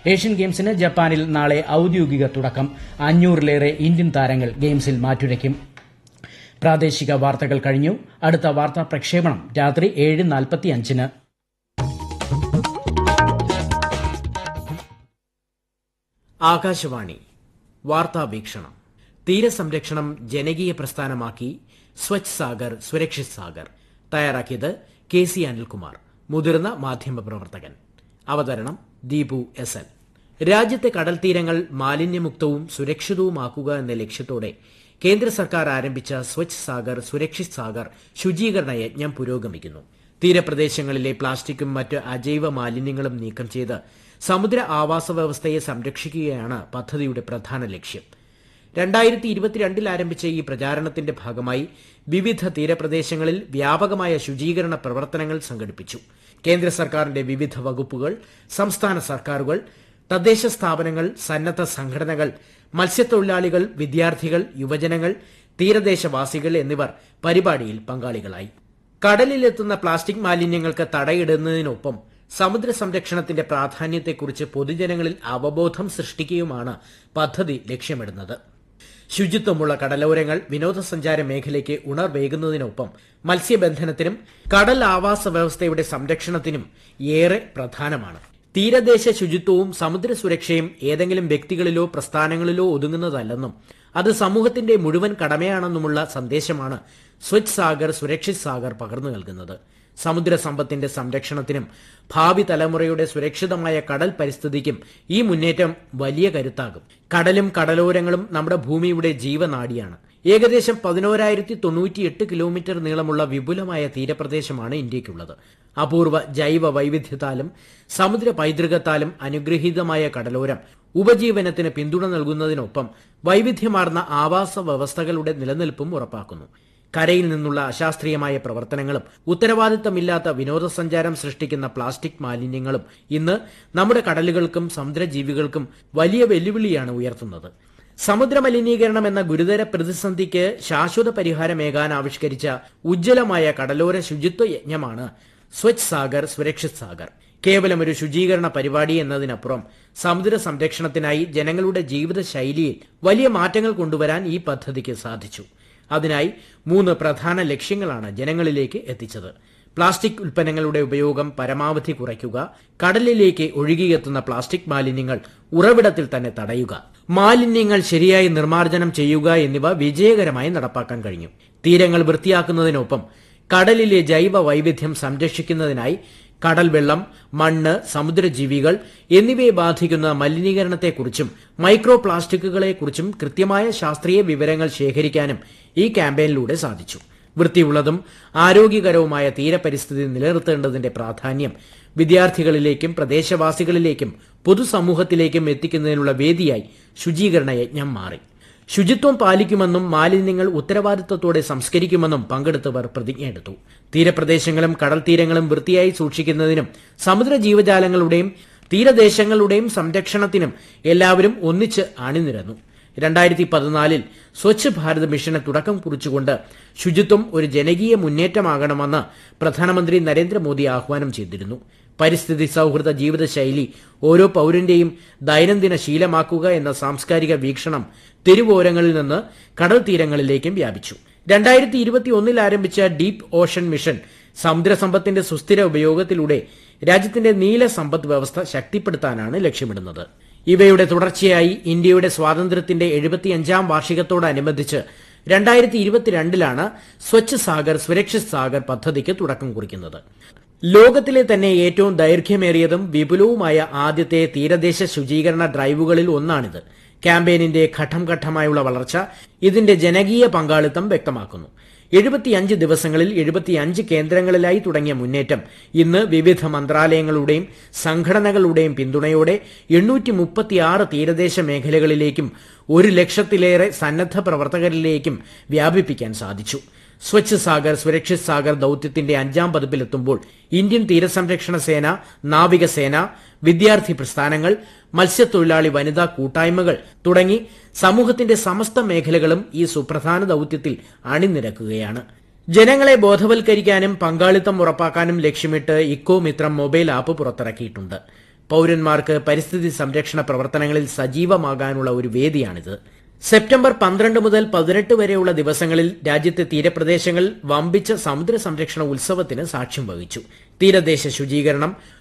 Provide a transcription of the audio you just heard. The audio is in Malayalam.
ഏഷ്യൻ ഗെയിംസിന് ജപ്പാനിൽ നാളെ ഔദ്യോഗിക തുടക്കം അഞ്ഞൂറിലേറെ ഇന്ത്യൻ താരങ്ങൾ ഗെയിംസിൽ മാറ്റുരയ്ക്കും പ്രാദേശിക വാർത്തകൾ കഴിഞ്ഞു അടുത്ത വാർത്താ പ്രക്ഷേപണം രാത്രി ഏഴ് നാൽപ്പത്തിയഞ്ചിന് ആകാശവാണി വാർത്താ വീക്ഷണം തീരസംരക്ഷണം ജനകീയ പ്രസ്ഥാനമാക്കി സ്വച്ഛ് സാഗർ സുരക്ഷിത് സാഗർ തയ്യാറാക്കിയത് കെ സി അനിൽകുമാർ മുതിർന്ന മാധ്യമപ്രവർത്തകൻ അവതരണം ദീപു എസ് എൽ രാജ്യത്തെ കടൽ തീരങ്ങൾ മാലിന്യമുക്തവും സുരക്ഷിതവുമാക്കുക എന്ന ലക്ഷ്യത്തോടെ കേന്ദ്ര സർക്കാർ ആരംഭിച്ച സ്വച്ഛ് സാഗർ സുരക്ഷിത് സാഗർ ശുചീകരണ യജ്ഞം പുരോഗമിക്കുന്നു തീരപ്രദേശങ്ങളിലെ പ്ലാസ്റ്റിക്കും മറ്റ് അജൈവ മാലിന്യങ്ങളും നീക്കം ചെയ്ത് സമുദ്ര ആവാസ വ്യവസ്ഥയെ സംരക്ഷിക്കുകയാണ് പദ്ധതിയുടെ പ്രധാന ലക്ഷ്യം രണ്ടായിരത്തി ഇരുപത്തിരണ്ടിൽ ആരംഭിച്ച ഈ പ്രചാരണത്തിന്റെ ഭാഗമായി വിവിധ തീരപ്രദേശങ്ങളിൽ വ്യാപകമായ ശുചീകരണ പ്രവർത്തനങ്ങൾ സംഘടിപ്പിച്ചു കേന്ദ്ര സർക്കാരിന്റെ വിവിധ വകുപ്പുകൾ സംസ്ഥാന സർക്കാരുകൾ തദ്ദേശ സ്ഥാപനങ്ങൾ സന്നദ്ധ സംഘടനകൾ മത്സ്യത്തൊഴിലാളികൾ വിദ്യാർത്ഥികൾ യുവജനങ്ങൾ തീരദേശവാസികൾ എന്നിവർ പരിപാടിയിൽ പങ്കാളികളായി കടലിലെത്തുന്ന പ്ലാസ്റ്റിക് മാലിന്യങ്ങൾക്ക് തടയിടുന്നതിനൊപ്പം സമുദ്ര സംരക്ഷണത്തിന്റെ പ്രാധാന്യത്തെക്കുറിച്ച് പൊതുജനങ്ങളിൽ അവബോധം സൃഷ്ടിക്കുകയുമാണ് പദ്ധതി ലക്ഷ്യമിടുന്നത് ശുചിത്വമുള്ള കടലോരങ്ങൾ വിനോദസഞ്ചാര മേഖലയ്ക്ക് ഉണർവേകുന്നതിനൊപ്പം മത്സ്യബന്ധനത്തിനും കടൽ ആവാസ വ്യവസ്ഥയുടെ സംരക്ഷണത്തിനും ഏറെ പ്രധാനമാണ് തീരദേശ ശുചിത്വവും സമുദ്ര സുരക്ഷയും ഏതെങ്കിലും വ്യക്തികളിലോ പ്രസ്ഥാനങ്ങളിലോ ഒതുങ്ങുന്നതല്ലെന്നും അത് സമൂഹത്തിന്റെ മുഴുവൻ കടമയാണെന്നുമുള്ള സന്ദേശമാണ് സ്വച്ഛ് സാഗർ സുരക്ഷിത് സാഗർ പകർന്നു നൽകുന്നത് സമുദ്ര സമ്പത്തിന്റെ സംരക്ഷണത്തിനും ഭാവി തലമുറയുടെ സുരക്ഷിതമായ കടൽ പരിസ്ഥിതിക്കും ഈ മുന്നേറ്റം വലിയ കരുത്താകും കടലും കടലോരങ്ങളും നമ്മുടെ ഭൂമിയുടെ ജീവനാഡിയാണ് ഏകദേശം പതിനോരായിരത്തി തൊണ്ണൂറ്റിയെട്ട് കിലോമീറ്റർ നീളമുള്ള വിപുലമായ തീരപ്രദേശമാണ് ഇന്ത്യയ്ക്കുള്ളത് അപൂർവ ജൈവ വൈവിധ്യത്താലും സമുദ്ര പൈതൃകത്താലും അനുഗ്രഹീതമായ കടലോരം ഉപജീവനത്തിന് പിന്തുണ നൽകുന്നതിനൊപ്പം വൈവിധ്യമാർന്ന ആവാസ വ്യവസ്ഥകളുടെ നിലനിൽപ്പും ഉറപ്പാക്കുന്നു കരയിൽ നിന്നുള്ള അശാസ്ത്രീയമായ പ്രവർത്തനങ്ങളും ഉത്തരവാദിത്തമില്ലാത്ത വിനോദസഞ്ചാരം സൃഷ്ടിക്കുന്ന പ്ലാസ്റ്റിക് മാലിന്യങ്ങളും ഇന്ന് നമ്മുടെ കടലുകൾക്കും സമുദ്രജീവികൾക്കും വലിയ വെല്ലുവിളിയാണ് ഉയർത്തുന്നത് സമുദ്ര മലിനീകരണം എന്ന ഗുരുതര പ്രതിസന്ധിക്ക് ശാശ്വത പരിഹാരമേകാൻ ആവിഷ്കരിച്ച ഉജ്ജ്വലമായ കടലോര ശുചിത്വ യജ്ഞമാണ് സ്വച്ഛ് സാഗർ സുരക്ഷിത് സാഗർ കേവലം ഒരു ശുചീകരണ പരിപാടി എന്നതിനപ്പുറം സമുദ്ര സംരക്ഷണത്തിനായി ജനങ്ങളുടെ ജീവിത ശൈലിയിൽ വലിയ മാറ്റങ്ങൾ കൊണ്ടുവരാൻ ഈ പദ്ധതിക്ക് സാധിച്ചു അതിനായി മൂന്ന് പ്രധാന ലക്ഷ്യങ്ങളാണ് ജനങ്ങളിലേക്ക് എത്തിച്ചത് പ്ലാസ്റ്റിക് ഉൽപ്പന്നങ്ങളുടെ ഉപയോഗം പരമാവധി കുറയ്ക്കുക കടലിലേക്ക് ഒഴുകിയെത്തുന്ന പ്ലാസ്റ്റിക് മാലിന്യങ്ങൾ ഉറവിടത്തിൽ തന്നെ തടയുക മാലിന്യങ്ങൾ ശരിയായി നിർമ്മാർജ്ജനം ചെയ്യുക എന്നിവ വിജയകരമായി നടപ്പാക്കാൻ കഴിഞ്ഞു തീരങ്ങൾ വൃത്തിയാക്കുന്നതിനൊപ്പം കടലിലെ ജൈവ വൈവിധ്യം സംരക്ഷിക്കുന്നതിനായി കടൽ വെള്ളം മണ്ണ് സമുദ്രജീവികൾ എന്നിവയെ ബാധിക്കുന്ന മലിനീകരണത്തെക്കുറിച്ചും മൈക്രോ പ്ലാസ്റ്റിക്കുകളെക്കുറിച്ചും കൃത്യമായ ശാസ്ത്രീയ വിവരങ്ങൾ ശേഖരിക്കാനും ഈ ക്യാമ്പയിനിലൂടെ സാധിച്ചു വൃത്തിയുള്ളതും ആരോഗ്യകരവുമായ തീരപരിസ്ഥിതി നിലനിർത്തേണ്ടതിന്റെ പ്രാധാന്യം വിദ്യാർത്ഥികളിലേക്കും പ്രദേശവാസികളിലേക്കും പൊതുസമൂഹത്തിലേക്കും എത്തിക്കുന്നതിനുള്ള വേദിയായി ശുചീകരണ യജ്ഞം മാറി ശുചിത്വം പാലിക്കുമെന്നും മാലിന്യങ്ങൾ ഉത്തരവാദിത്വത്തോടെ സംസ്കരിക്കുമെന്നും പങ്കെടുത്തവർ പ്രതിജ്ഞയെടുത്തു തീരപ്രദേശങ്ങളും കടൽ തീരങ്ങളും വൃത്തിയായി സൂക്ഷിക്കുന്നതിനും സമുദ്ര ജീവജാലങ്ങളുടെയും തീരദേശങ്ങളുടെയും സംരക്ഷണത്തിനും എല്ലാവരും ഒന്നിച്ച് അണിനിരന്നു രണ്ടായിരത്തി പതിനാലിൽ സ്വച്ഛ് ഭാരത് മിഷന് തുടക്കം കുറിച്ചുകൊണ്ട് ശുചിത്വം ഒരു ജനകീയ മുന്നേറ്റമാകണമെന്ന് പ്രധാനമന്ത്രി നരേന്ദ്രമോദി ആഹ്വാനം ചെയ്തിരുന്നു പരിസ്ഥിതി സൌഹൃദ ജീവിതശൈലി ഓരോ പൌരന്റെയും ദൈനംദിന ശീലമാക്കുക എന്ന സാംസ്കാരിക വീക്ഷണം തെരുവോരങ്ങളിൽ നിന്ന് കടൽ തീരങ്ങളിലേക്കും വ്യാപിച്ചു രണ്ടായിരത്തി ഇരുപത്തി ഒന്നിൽ ആരംഭിച്ച ഡീപ് ഓഷൻ മിഷൻ സമുദ്രസമ്പത്തിന്റെ സുസ്ഥിര ഉപയോഗത്തിലൂടെ രാജ്യത്തിന്റെ നീല സമ്പദ് വ്യവസ്ഥ ശക്തിപ്പെടുത്താനാണ് ലക്ഷ്യമിടുന്നത് ഇവയുടെ തുടർച്ചയായി ഇന്ത്യയുടെ സ്വാതന്ത്ര്യത്തിന്റെ എഴുപത്തിയഞ്ചാം വാർഷികത്തോടനുബന്ധിച്ച് രണ്ടായിരത്തി ഇരുപത്തിരണ്ടിലാണ് സ്വച്ഛ് സാഗർ സുരക്ഷിത് സാഗർ പദ്ധതിക്ക് തുടക്കം കുറിക്കുന്നത് ലോകത്തിലെ തന്നെ ഏറ്റവും ദൈർഘ്യമേറിയതും വിപുലവുമായ ആദ്യത്തെ തീരദേശ ശുചീകരണ ഡ്രൈവുകളിൽ ഒന്നാണിത് ക്യാമ്പയിനിന്റെ ഘട്ടം ഘട്ടമായുള്ള വളർച്ച ഇതിന്റെ ജനകീയ പങ്കാളിത്തം വ്യക്തമാക്കുന്നു എഴുപത്തിയഞ്ച് ദിവസങ്ങളിൽ എഴുപത്തിയഞ്ച് കേന്ദ്രങ്ങളിലായി തുടങ്ങിയ മുന്നേറ്റം ഇന്ന് വിവിധ മന്ത്രാലയങ്ങളുടെയും സംഘടനകളുടെയും പിന്തുണയോടെ എണ്ണൂറ്റി മുപ്പത്തിയാറ് തീരദേശ മേഖലകളിലേക്കും ഒരു ലക്ഷത്തിലേറെ സന്നദ്ധ പ്രവർത്തകരിലേക്കും വ്യാപിപ്പിക്കാൻ സാധിച്ചു സ്വച്ഛ് സാഗർ സുരക്ഷിത് സാഗർ ദൌത്യത്തിന്റെ അഞ്ചാം പതിപ്പിലെത്തുമ്പോൾ ഇന്ത്യൻ തീരസംരക്ഷണ സേന നാവികസേന വിദ്യാർത്ഥി പ്രസ്ഥാനങ്ങൾ മത്സ്യത്തൊഴിലാളി വനിതാ കൂട്ടായ്മകൾ തുടങ്ങി സമൂഹത്തിന്റെ സമസ്ത മേഖലകളും ഈ സുപ്രധാന ദൌത്യത്തിൽ അണിനിരക്കുകയാണ് ജനങ്ങളെ ബോധവൽക്കരിക്കാനും പങ്കാളിത്തം ഉറപ്പാക്കാനും ലക്ഷ്യമിട്ട് ഇക്കോ മിത്രം മൊബൈൽ ആപ്പ് പുറത്തിറക്കിയിട്ടുണ്ട് പൌരന്മാർക്ക് പരിസ്ഥിതി സംരക്ഷണ പ്രവർത്തനങ്ങളിൽ സജീവമാകാനുള്ള ഒരു വേദിയാണിത് സെപ്റ്റംബർ പന്ത്രണ്ട് മുതൽ പതിനെട്ട് വരെയുള്ള ദിവസങ്ങളിൽ രാജ്യത്തെ തീരപ്രദേശങ്ങൾ വമ്പിച്ച സമുദ്ര സംരക്ഷണ ഉത്സവത്തിന് സാക്ഷ്യം വഹിച്ചു തീരദേശ ശുചീകരണം